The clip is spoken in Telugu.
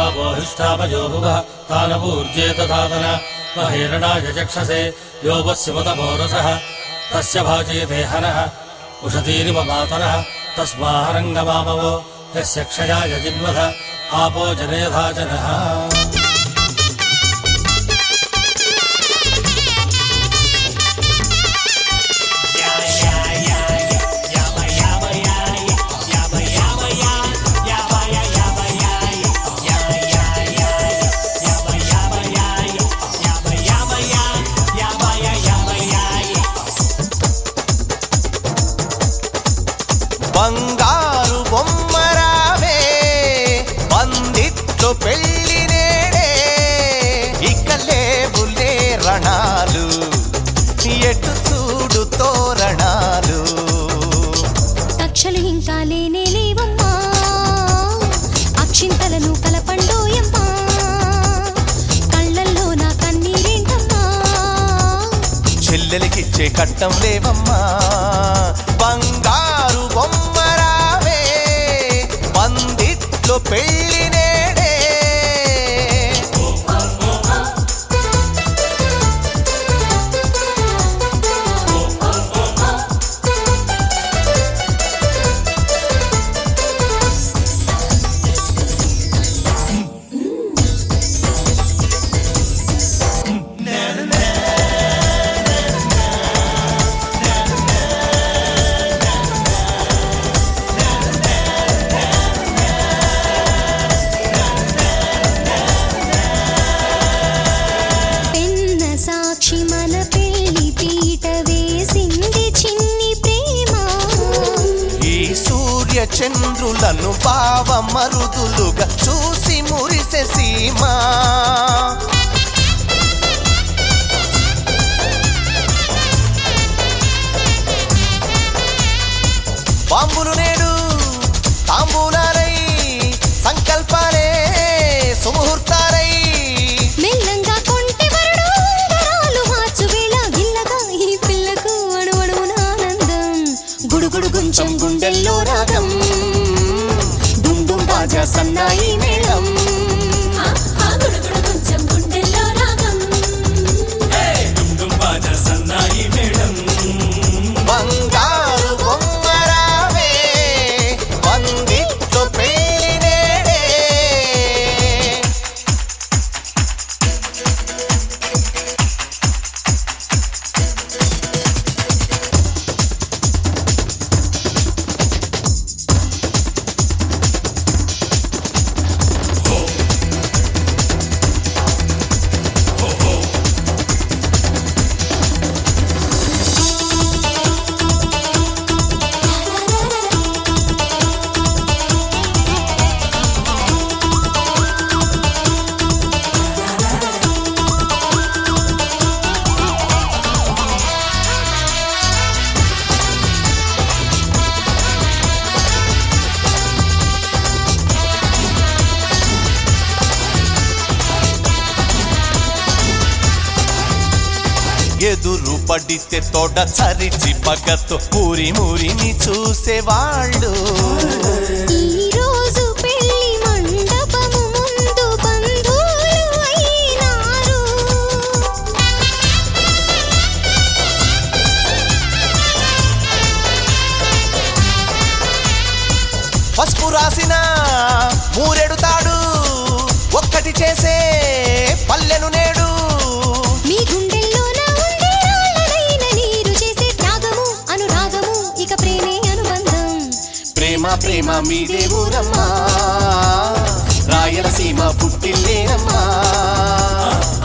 ఆపోహిష్టాపయోగువः తానపూర్జే తథాతన మహేరణాయ చక్షసే यो वस्य मतमोरसः तस्य भाजेते हनः उषतीरिव मातरः तस्मारङ्गमामवो यस्य क्षयाय जिन्वथ आपो जनेधा जनः బంగారు బొమ్మరావే బందిట్లో పెళ్లి నేడే ఇక లేవులే రణాలు ఎటు చూడు తోరణాలు కక్షలు ఇంకా లేనే లేవమ్మా అక్షింతలను కలపండోయమ్మా కళ్ళల్లో నా కన్నీరేంటమ్మా చెల్లెలికిచ్చే కట్టం లేవమ్మా బంగారు బొమ్మరావే బందిట్లో పెళ్లి నేడే పెన్న సాక్షి మన పెళ్లి పీట వేసింది చిన్ని ప్రేమ ఈ సూర్య చంద్రులను భావ మరుదులుగా చూసి మురిసె సీమా బాంబులు నేడు తాంబూలాలై సంకల్పాలే సుముహూర్తాలై మెల్లంగా కొంటె వరుడు ఉంగరాలు మార్చు వేళ గిల్లగా ఈ పిల్లకు అణువణువున ఆనందం గుడుగుడు గుంచెం గుండెల్లో రాగం డుమ్ డుమ్ బాజా సన్నాయి మేళం బంగారు బొమ్మరావే బందిట్లో పెళ్లి నేడే ఎదురు పడితే తోట చరిచి పగతో పూరి మురిని చూసేవాళ్ళు ఈ రోజు పెళ్లి మండపము ముందు బంధువులు అయినారు పసుపు రాసిన మూరెడుతాడు ఒక్కటి చేసే పల్లెను నేడు మీ గుండెల్లోన ఉంది రాళ్ళనైన నీరు చేసే త్యాగము అనురాగము ఇక ప్రేమే అనుబంధం ప్రేమ ప్రేమ మీదే ఊరమ్మా రాయలసీమ పుట్టిల్లేనమ్మా